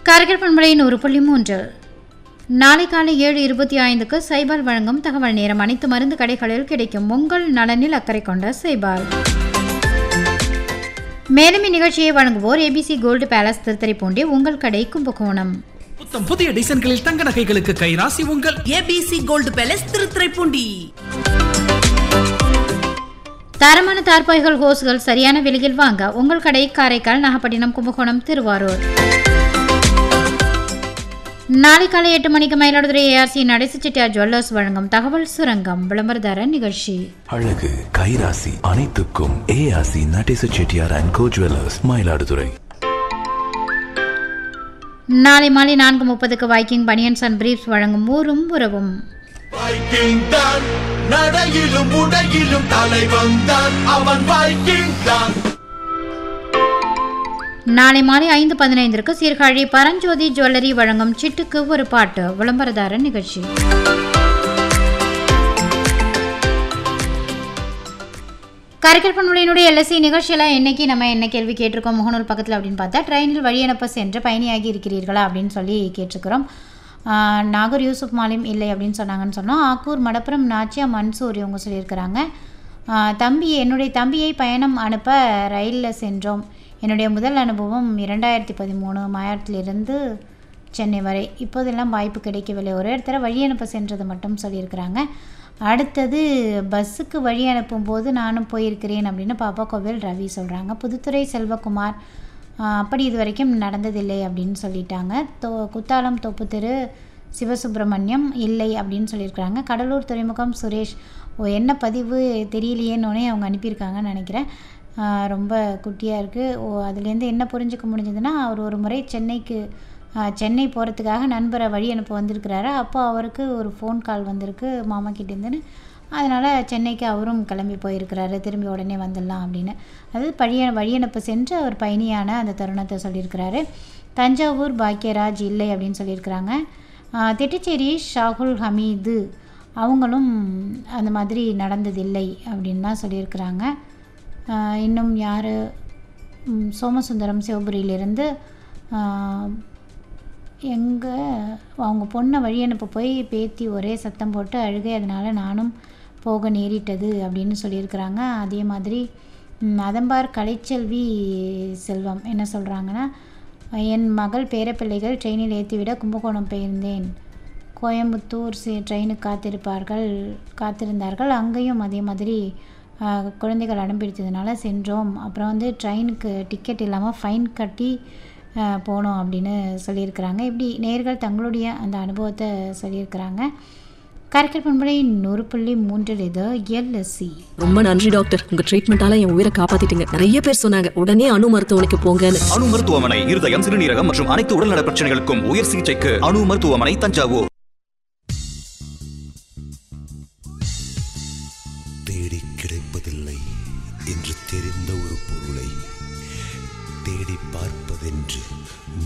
காரைக்கால் பண்பலை நூறு புள்ளி மூன்று நாளை காலை ஏழு இருபத்தி ஐந்துக்கு சைபால் வழங்கும் தகவல் நேரம் அனைத்து மருந்து கடைகளில் கிடைக்கும் உங்கள் நலனில் அக்கறை கொண்ட சைபால் மேலும் இந்நிகழ்ச்சியை வழங்குவோர் ஏபிசி கோல்டு பேலஸ் திருத்தறைப்பூண்டி உங்கள் கடை கும்பகோணம் புத்தம் புதிய டிசைன்களில் தங்க நகைகளுக்கு கைராசி உங்கள் ஏபிசி கோல்டு பேலஸ் திருத்துறைப்பூண்டி தரமான தார்பாய்கள் ஹோஸ்கள் சரியான விலையில் வாங்க உங்கள் கடை காரைக்கால் நாகப்பட்டினம் கும்பகோணம் திருவாரூர் நாளை காலை எட்டு மணிக்கு மயிலாடுதுறை ஏஆர்சி நடேசு செட்டியார் ஜுவல்லர்ஸ் வழங்கும் தகவல் சுரங்கம் விளம்பரதார நிகழ்ச்சி அழகு கைராசி அனைத்துக்கும் A R C Nadesa Chettiar and co jewellers Mayiladuthurai நாளை மாலை நான்கு முப்பதுக்கு வைக்கிங் பனியன்ஸ் அண்ட் பிரீஃப்ஸ் வழங்கும் ஊரும் உறவும் வைக்கிங் தான் நடையிலும் உடையிலும் தலைவன் தான் அவன் வைக்கிங் தான் நாளை மாலை ஐந்து பதினைந்திற்கு சீர்காழி பரஞ்சோதி ஜுவல்லரி வழங்கும் சிட்டுக்கு ஒரு பாட்டு விளம்பரதார நிகழ்ச்சி கரைக்கல் பண்புடையினுடைய எல்எஸ்சி நிகழ்ச்சியில் இன்னைக்கு நம்ம என்ன கேள்வி கேட்டிருக்கோம் முகநூல் பக்கத்தில் அப்படின்னு பார்த்தா ட்ரெயினில் வழியனுப்ப சென்று பயணியாகி இருக்கிறீர்களா அப்படின்னு சொல்லி கேட்டிருக்கிறோம் ஆஹ், நாகூர் யூசுப் மாலிம் இல்லை அப்படின்னு சொன்னாங்கன்னு சொன்னோம் ஆக்கூர் மடப்புரம் நாச்சியா மன்சூர் இவங்க சொல்லியிருக்கிறாங்க ஆஹ், தம்பி என்னுடைய தம்பியை பயணம் அனுப்ப ரயிலில் சென்றோம் என்னுடைய முதல் அனுபவம் இரண்டாயிரத்தி பதிமூணு மாயத்திலிருந்து சென்னை வரை இப்போதெல்லாம் வாய்ப்பு கிடைக்கவில்லை ஒரே இடத்துல வழி அனுப்ப சென்றது மட்டும் சொல்லியிருக்கிறாங்க அடுத்தது பஸ்ஸுக்கு வழி அனுப்பும்போது நானும் போயிருக்கிறேன் அப்படின்னு பாப்பா கோவில் ரவி சொல்கிறாங்க புதுத்துறை செல்வகுமார் ஆஹ், அப்படி இது வரைக்கும் நடந்ததில்லை அப்படின்னு சொல்லிட்டாங்க தோ குத்தாலம் தோப்பு தெரு சிவசுப்பிரமணியம் இல்லை அப்படின்னு சொல்லியிருக்கிறாங்க கடலூர் துறைமுகம் சுரேஷ் ஓ என்ன பதிவு தெரியலையேன்னொன்னே அவங்க அனுப்பியிருக்காங்கன்னு நினைக்கிறேன் ஆஹ் ரொம்ப குட்டியாக இருக்குது ஓ அதுலேருந்து என்ன புரிஞ்சுக்க முடிஞ்சதுன்னா அவர் ஒரு முறை சென்னைக்கு ஆஹ் சென்னை போகிறதுக்காக நண்பரை வழி அனுப்ப வந்திருக்கிறாரு அப்போ அவருக்கு ஒரு ஃபோன் கால் வந்திருக்கு மாமா கிட்டேருந்துன்னு அதனால் சென்னைக்கு அவரும் கிளம்பி போயிருக்கிறாரு திரும்பி உடனே வந்துடலாம் அப்படின்னு அதாவது பழிய வழி அனுப்ப சென்று அவர் பயணியான அந்த தருணத்தை சொல்லியிருக்கிறாரு தஞ்சாவூர் பாக்கியராஜ் இல்லை அப்படின்னு சொல்லியிருக்கிறாங்க ஆஹ் திட்டுச்சேரி ஷாகுல் ஹமீது அவங்களும் அந்த மாதிரி நடந்ததில்லை அப்படின்னு தான் சொல்லியிருக்கிறாங்க ஆஹ் இன்னும் யார் சோமசுந்தரம் சிவபுரியிலிருந்து எங்கே அவங்க பொண்ணை வழி அனுப்ப போய் பேத்தி ஒரே சத்தம் போட்டு அழுகை அதனால் நானும் போக நேரிட்டது அப்படின்னு சொல்லியிருக்கிறாங்க அதே மாதிரி ம், அதம்பார் கலைச்செல்வி செல்வம் என்ன சொல்கிறாங்கன்னா என் மகள் பேரப்பிள்ளைகள் ட்ரெயினில் ஏற்றிவிட கும்பகோணம் போயிருந்தேன் கோயம்புத்தூர் சி ட்ரெயினுக்கு காத்திருப்பார்கள் காத்திருந்தார்கள் அங்கேயும் அதே மாதிரி ஆ, குழந்தைகள் அடம்பிடித்ததுனால சென்றோம் அப்புறம் வந்து ட்ரெயினுக்கு டிக்கெட் இல்லாமல் ஃபைன் கட்டி ஆ, போனோம் அப்படின்னு சொல்லியிருக்கிறாங்க இப்படி நேர்கள் தங்களுடைய அந்த அனுபவத்தை சொல்லியிருக்கிறாங்க கரைக்கல் பண்பலை நூறு புள்ளி மூன்றில் இது எல்எஸ்சி ரொம்ப நன்றி டாக்டர் உங்க ட்ரீட்மெண்டால என் உயிரை காப்பாத்திட்டீங்க நிறைய பேர் சொன்னாங்க உடனே அணு மருத்துவமனைக்கு போங்கன்னு அணு மருத்துவமனை இருதயம் சிறுநீரகம் மற்றும் அனைத்து உடல்நல பிரச்சனைகளுக்கும் உயர் சிகிச்சைக்கு அணு மருத்துவமனை தஞ்சாவூர் தேடி கிடைப்பதில்லை என்று தெரிந்த ஒரு பொருளை தேடி பார்ப்பதென்று